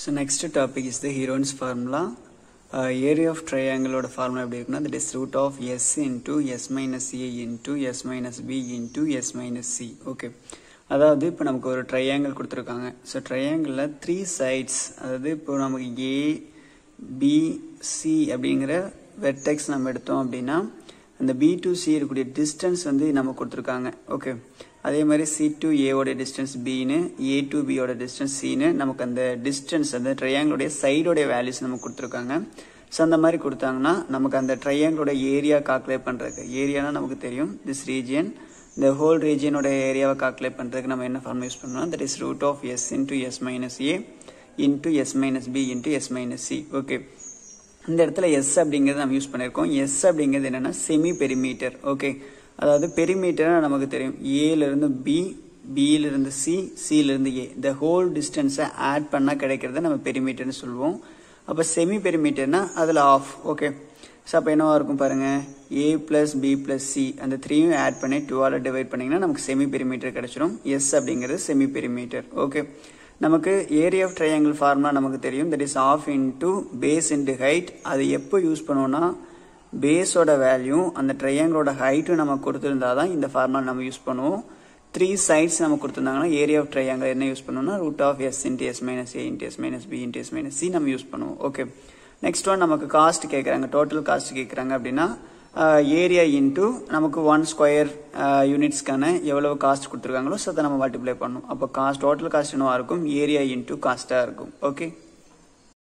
So next topic is the Heron's formula. Uh, area of triangle ஓட formula எப்படி இருக்குன்னா that is root of s into s minus a into s minus b into s minus c okay அதாவது இப்போ நமக்கு ஒரு triangle கொடுத்துருக்காங்க so ட்ரையாங்கிளில் three sides அதாவது இப்போ நமக்கு ஏ பி சி அப்படிங்கிற வெர்டெக்ஸ் நம்ம எடுத்தோம் அப்படின்னா அந்த பி டு சி இருக்கக்கூடிய டிஸ்டன்ஸ் வந்து நம்ம கொடுத்துருக்காங்க ஓகே அதே மாதிரி சி டு ஏவோட டிஸ்டன்ஸ் பின்னு ஏ டு பியோட டிஸ்டன்ஸ் சின்னு நமக்கு அந்த டிஸ்டன்ஸ் அந்த ட்ரையாங்கிளோடைய சைடோடைய வேல்யூஸ் நமக்கு கொடுத்துருக்காங்க ஸோ அந்த மாதிரி கொடுத்தாங்கன்னா நமக்கு அந்த ட்ரையாங்கிளோட ஏரியா கால்குலேட் பண்ணுறதுக்கு ஏரியானா நமக்கு தெரியும் திஸ் ரீஜியன் இந்த ஹோல் ரீஜியனோட ஏரியாவை கால்குலேட் பண்ணுறதுக்கு நம்ம என்ன ஃபார்ம் யூஸ் பண்ணோம் that is root of S into S minus A into S minus B into S minus C okay இந்த இடத்துல எஸ் அப்படிங்கிறது நம்ம யூஸ் பண்ணியிருக்கோம் எஸ் அப்படிங்கிறது என்னன்னா செமி பெரிமீட்டர் ஓகே அதாவது பெரிமீட்டர் நமக்கு தெரியும் ஏலேருந்து பி பியிலிருந்து சி சியிலிருந்து ஏ இந்த ஹோல் டிஸ்டன்ஸை ஆட் பண்ணால் கிடைக்கிறத நம்ம பெரிமீட்டர்னு சொல்லுவோம் அப்போ செமி பெரிமீட்டர்னா அதில் ஆஃப் ஓகே ஸோ அப்போ என்னவா இருக்கும் பாருங்க A plus B plus C அந்த த்ரீயும் ஆட் பண்ணி டூவால் டிவைட் பண்ணிங்கன்னா நமக்கு செமி பெரிமீட்டர் கிடைச்சிடும் எஸ் அப்படிங்கிறது செமி பெரிமீட்டர் ஓகே நமக்கு ஏரியா ஆஃப் ட்ரையாங்கிள் ஃபார்முலா நமக்கு தெரியும் that is half into base into height அது எப்போ யூஸ் பண்ணுவோம்னா பேஸோட வேல்யூ அந்த ட்ரையாங்கிளோட ஹைட்டும் நம்ம கொடுத்துருந்தா தான் இந்த ஃபார்முலா நம்ம யூஸ் பண்ணுவோம் த்ரீ சைட்ஸ் நம்ம கொடுத்துருந்தாங்கன்னா ஏரியா ஆஃப் ட்ரையாங்கிள் என்ன யூஸ் பண்ணுவோம்னா root of S into S minus A into S minus B into S minus C நம்ம யூஸ் பண்ணுவோம் ஓகே நெக்ஸ்ட் ஒன் நமக்கு காஸ்ட் கேட்குறாங்க டோட்டல் காஸ்ட் கேட்குறாங்க அப்படின்னா ஏரியா இன்ட்டு நமக்கு ஒன் ஸ்கொயர் யூனிட்ஸ்க்கான எவ்வளவு காஸ்ட் கொடுத்துருக்காங்களோ ஸோ அதை நம்ம மல்டிப்ளை பண்ணணும் அப்போ காஸ்ட் டோட்டல் காஸ்ட் என்னவா இருக்கும் ஏரியா இன்ட்டு காஸ்ட்டாக இருக்கும் ஓகே